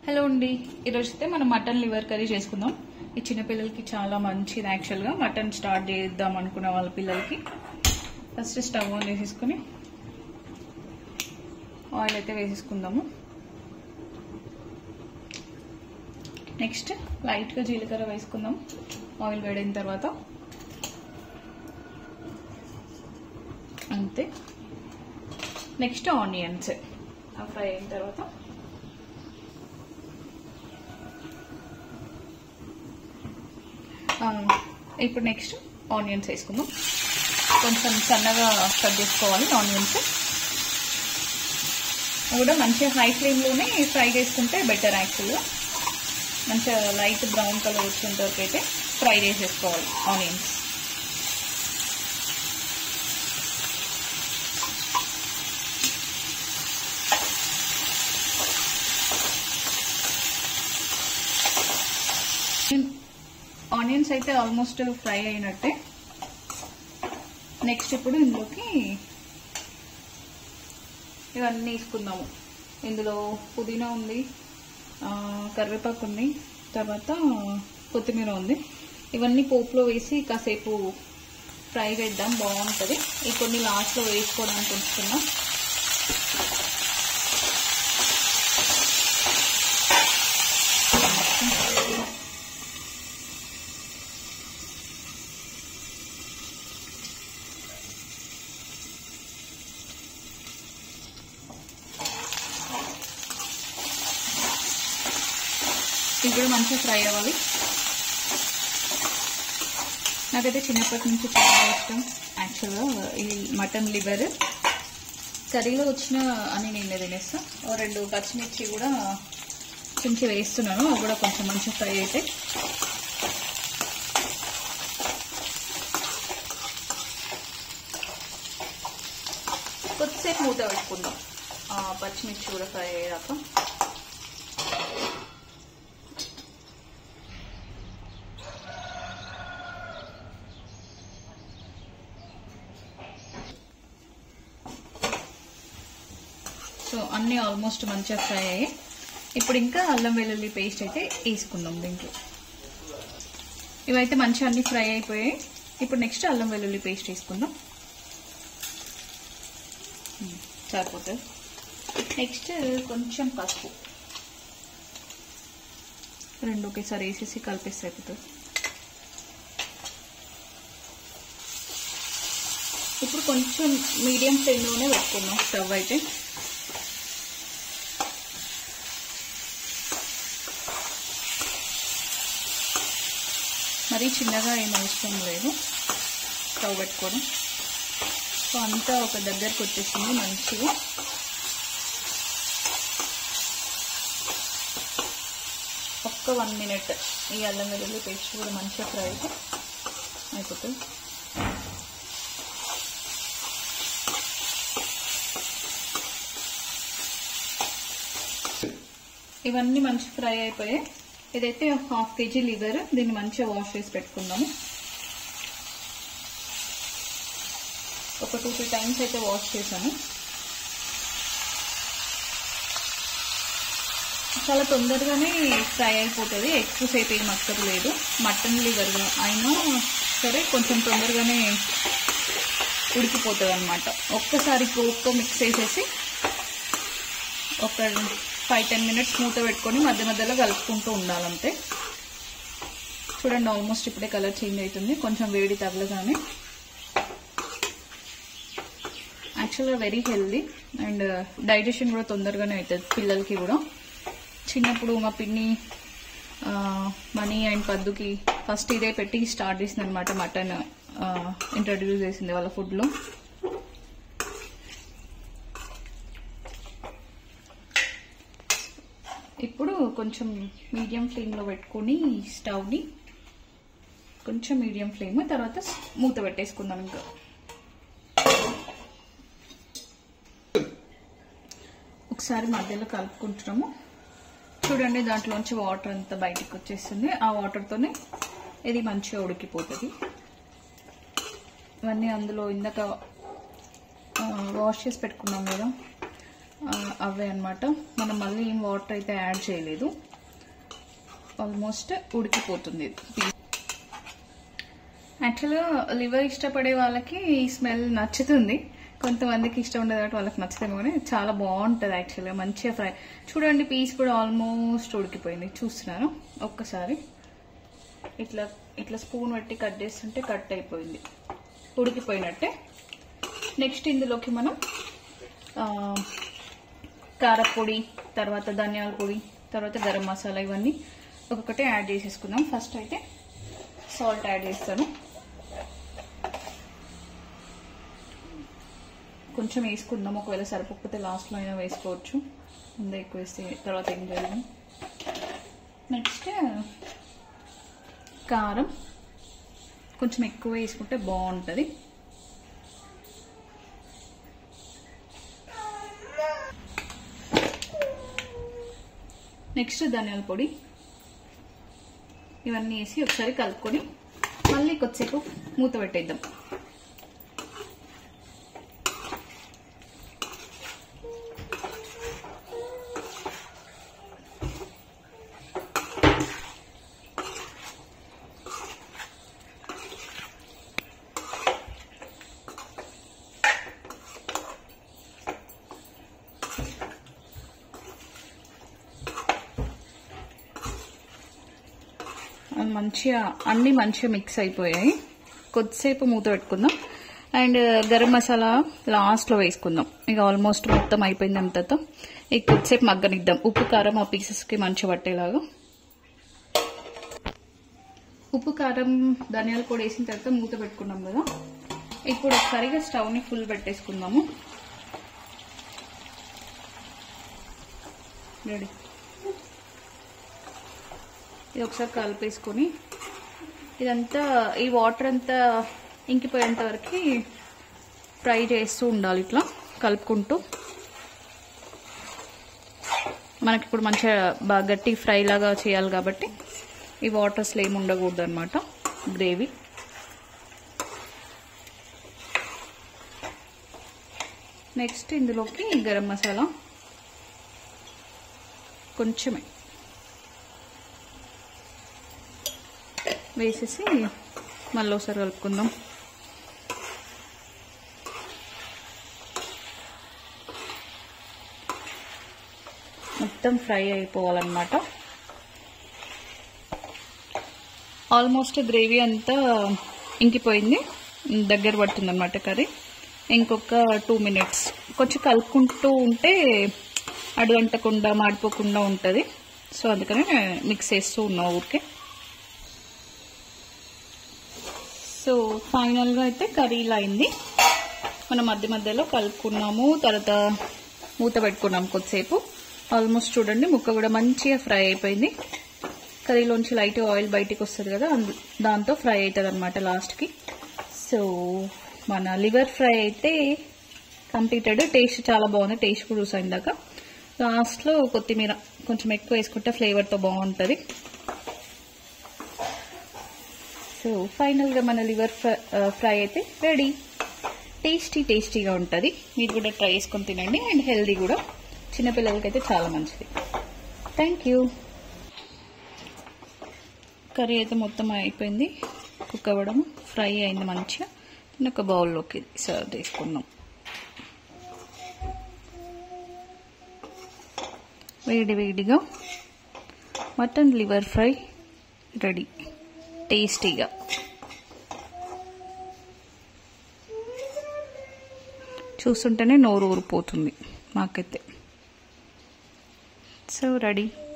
Hello అండి ఈరోజు అయితే మనం మటన్ లివర్ కర్రీ చేసుకుందాం ఈ చిన్నపిల్లలకి చాలా మంచిది యాక్చువల్గా మటన్ స్టార్ట్ చేద్దాం అనుకున్న వాళ్ళ పిల్లలకి ఫస్ట్ స్టవ్ ఆన్ చేసేసుకుని ఆయిల్ అయితే వేసేసుకుందాము నెక్స్ట్ లైట్గా జీలకర్ర వేసుకుందాం ఆయిల్ వేడైన తర్వాత అంతే నెక్స్ట్ ఆనియన్స్ ఫ్రై అయిన తర్వాత ఆ, ఇప్పుడు నెక్స్ట్ ఆనియన్స్ వేసుకుందాం కొంచెం సన్నగా కట్ చేసుకోవాలి ఆనియన్స్ కూడా మంచిగా హై ఫ్లేమ్లోనే ఫ్రై చేసుకుంటే బెటర్ యాక్చువల్గా మంచిగా లైట్ బ్రౌన్ కలర్ వచ్చేంత వరకు అయితే ఫ్రై చేసేసుకోవాలి ఆనియన్స్ ఆనియన్స్ అయితే ఆల్మోస్ట్ ఫ్రై అయినట్టే నెక్స్ట్ ఇప్పుడు ఇందులోకి ఇవన్నీ వేసుకుందాము ఇందులో పుదీనా ఉంది ఆ, కరివేపాకు ఉంది తర్వాత కొత్తిమీర ఉంది ఇవన్నీ పోపులో వేసి కాసేపు ఫ్రై చేద్దాం బాగుంటుంది ఈ కొన్ని లాస్ట్లో వేసుకోవడానికి ఉంచుకున్నాం ఇది కూడా మంచిగా ఫ్రై అవ్వాలి నాకైతే చిన్నప్పటి నుంచి చాలా ఇష్టం యాక్చువల్గా ఈ మటన్ లివర్ కర్రీలో వచ్చిన అని నేను తినేస్తా ఓ రెండు పచ్చిమిర్చి కూడా చించి వేస్తున్నాను అవి కూడా కొంచెం మంచిగా ఫ్రై అయితే కొద్దిసేపు మూత పెట్టుకుందాం ఆ, పచ్చిమిర్చి కూడా ఫ్రై అయ్యాక సో అన్నీ ఆల్మోస్ట్ మంచిగా ఫ్రై అయ్యాయి ఇప్పుడు ఇంకా అల్లం వెల్లుల్లి పేస్ట్ అయితే వేసుకుందాం దీంట్లో ఇవైతే మంచిగా అన్ని ఫ్రై అయిపోయాయి ఇప్పుడు నెక్స్ట్ అల్లం వెల్లుల్లి పేస్ట్ వేసుకుందాం ఉమ్, సరిపోతుంది నెక్స్ట్ కొంచెం పసుపు రెండు ఒకేసారి వేసేసి కలిపేస్తే అయిపోతుంది ఇప్పుడు కొంచెం మీడియం ఫ్లేమ్లోనే పెట్టుకుందాం స్టవ్ అయితే మరీ చిన్నగా ఏం అవసరం లేదు స్టవ్ పెట్టుకోవడం సో అంతా ఒక దగ్గరకు వచ్చేసింది మంచిగా ఒక్క వన్ మినిట్ ఈ అల్లం వెల్లుల్లి పేస్ట్ కూడా మంచిగా ఫ్రై అయితే అయిపోతుంది ఇవన్నీ మంచి ఫ్రై అయిపోయాయి ఇదైతే హాఫ్ కేజీ లివర్ దీన్ని మంచిగా వాష్ చేసి పెట్టుకుందాము ఒక టూ త్రీ టైమ్స్ అయితే వాష్ చేశాను చాలా తొందరగానే ఫ్రై అయిపోతుంది ఎక్కువసేపు ఏం అక్కర్లేదు మటన్ లివర్ అయినా సరే కొంచెం తొందరగానే ఉడికిపోతుంది అనమాట ఒక్కసారి పోపుతో మిక్స్ చేసేసి ఒక ఫైవ్ టెన్ మినిట్స్ మూత పెట్టుకొని మధ్య మధ్యలో కలుపుకుంటూ ఉండాలంతే చూడండి ఆల్మోస్ట్ ఇప్పుడే కలర్ చేంజ్ అవుతుంది కొంచెం వేడి తగలగానే యాక్చువల్గా వెరీ హెల్దీ అండ్ డైజెషన్ కూడా తొందరగానే అవుతుంది పిల్లలకి కూడా చిన్నప్పుడు మా పిన్ని ఆ, మనీ అండ్ పద్దుకి ఫస్ట్ ఇదే పెట్టి స్టార్ట్ చేసింది అనమాట మటన్ ఇంట్రడ్యూస్ చేసింది వాళ్ళ ఫుడ్లో ఇప్పుడు కొంచెం మీడియం ఫ్లేమ్లో పెట్టుకొని స్టవ్ని కొంచెం మీడియం ఫ్లేమ్ తర్వాత మూత పెట్టేసుకుందాం ఇంకా ఒకసారి మధ్యలో కలుపుకుంటున్నాము చూడండి దాంట్లోంచి వాటర్ అంతా బయటికి వచ్చేస్తుంది ఆ వాటర్తోనే ఇది మంచిగా ఉడికిపోతుంది ఇవన్నీ అందులో ఇందాక వాష్ చేసి పెట్టుకున్నాం కదా ఆ, అవే అన్నమాట మనం మళ్ళీ ఏం వాటర్ అయితే యాడ్ చేయలేదు ఆల్మోస్ట్ ఉడికిపోతుంది ఇది. యాక్చువల్గా లివర్ ఇష్టపడే వాళ్ళకి ఈ స్మెల్ నచ్చుతుంది కొంతమందికి ఇష్టం ఉండదు కాబట్టి వాళ్ళకి నచ్చుతుంది కానీ చాలా బాగుంటుంది యాక్చువల్గా మంచిగా ఫ్రై చూడండి పీస్ కూడా ఆల్మోస్ట్ ఉడికిపోయింది చూస్తున్నాను ఒక్కసారి ఇట్లా ఇట్లా స్పూన్ పెట్టి కట్ చేస్తుంటే కట్ అయిపోయింది ఉడికిపోయినట్టే నెక్స్ట్ ఇందులోకి మనం ఆ, కారపొడి తర్వాత ధనియాల పొడి తర్వాత గరం మసాలా ఇవన్నీ ఒక్కొక్కటి యాడ్ చేసేసుకుందాం ఫస్ట్ అయితే సాల్ట్ యాడ్ చేస్తాను కొంచెం వేసుకుందాం ఒకవేళ సరిపోకపోతే లాస్ట్లో అయినా వేసుకోవచ్చు ముందే ఎక్కువ వేస్తే తర్వాత ఏం చేయాలి నెక్స్ట్ కారం కొంచెం ఎక్కువ వేసుకుంటే బాగుంటుంది నెక్స్ట్ ధనియాల పొడి ఇవన్నీ వేసి ఒకసారి కలుపుకొని మళ్ళీ కొద్దిసేపు మూత పెట్టేద్దాం అది మంచిగా అన్ని మంచిగా మిక్స్ అయిపోయాయి కొద్దిసేపు మూత పెట్టుకుందాం అండ్ గరం మసాలా లాస్ట్లో వేసుకుందాం ఇక ఆల్మోస్ట్ మొత్తం అయిపోయింది అంతతో ఇక కొద్దిసేపు మగ్గనిద్దాం ఉప్పు కారం ఆ పీసెస్కి మంచిగా పట్టేలాగా ఉప్పు కారం ధనియాల పొడి వేసిన తర్వాత మూత పెట్టుకున్నాం కదా ఇప్పుడు ఒకసారిగా స్టవ్ని ఫుల్ పెట్టేసుకుందాము రెడీ ఇది ఒకసారి కలిపేసుకొని ఇదంతా ఈ వాటర్ అంతా ఇంకిపోయేంత వరకు ఫ్రై చేస్తూ ఉండాలి ఇట్లా కలుపుకుంటూ మనకి ఇప్పుడు మంచిగా బాగా గట్టి ఫ్రై లాగా చేయాలి కాబట్టి ఈ వాటర్స్లో ఏమి ఉండకూడదు అనమాట గ్రేవీ నెక్స్ట్ ఇందులోకి గరం మసాలా కొంచెమే వేసేసి మళ్ళీ ఒకసారి కలుపుకుందాం మొత్తం ఫ్రై అయిపోవాలన్నమాట ఆల్మోస్ట్ గ్రేవీ అంతా ఇంకిపోయింది దగ్గర పడుతుంది అనమాట కర్రీ ఇంకొక టూ మినిట్స్ కొంచెం కలుపుకుంటూ ఉంటే అడుగంటకుండా మాడిపోకుండా ఉంటుంది సో అందుకనే మిక్స్ చేస్తూ ఉన్నా ఊరికే సో ఫైనల్గా అయితే కర్రీ ఇలా అయింది మనం మధ్య మధ్యలో కలుపుకున్నాము తర్వాత మూత పెట్టుకున్నాం కొద్దిసేపు ఆల్మోస్ట్ చూడండి ముక్క కూడా మంచిగా ఫ్రై అయిపోయింది కర్రీలోంచి లైట్ ఆయిల్ బయటికి వస్తుంది కదా అందు దాంతో ఫ్రై అవుతుంది అనమాట లాస్ట్కి సో మన లివర్ ఫ్రై అయితే కంప్లీటెడ్ టేస్ట్ చాలా బాగుంది టేస్ట్ కూడా చూసాను ఇందాక లాస్ట్లో కొత్తిమీర కొంచెం ఎక్కువ వేసుకుంటే ఫ్లేవర్తో బాగుంటుంది సో ఫైనల్గా మన లివర్ ఫ్రై అయితే రెడీ టేస్టీ టేస్టీగా ఉంటుంది మీరు కూడా ట్రై చేసుకొని తినండి అండ్ హెల్దీ కూడా చిన్నపిల్లలకైతే చాలా మంచిది థ్యాంక్ యూ కర్రీ అయితే మొత్తం అయిపోయింది కుక్ అవ్వడం ఫ్రై అయింది మంచిగా నేను ఒక బౌల్లోకి సర్వ్ చేసుకుందాం వేడి వేడిగా మటన్ లివర్ ఫ్రై రెడీ టేస్టీగా చూస్తుంటేనే నోరు ఊరిపోతుంది నాకైతే సో రెడీ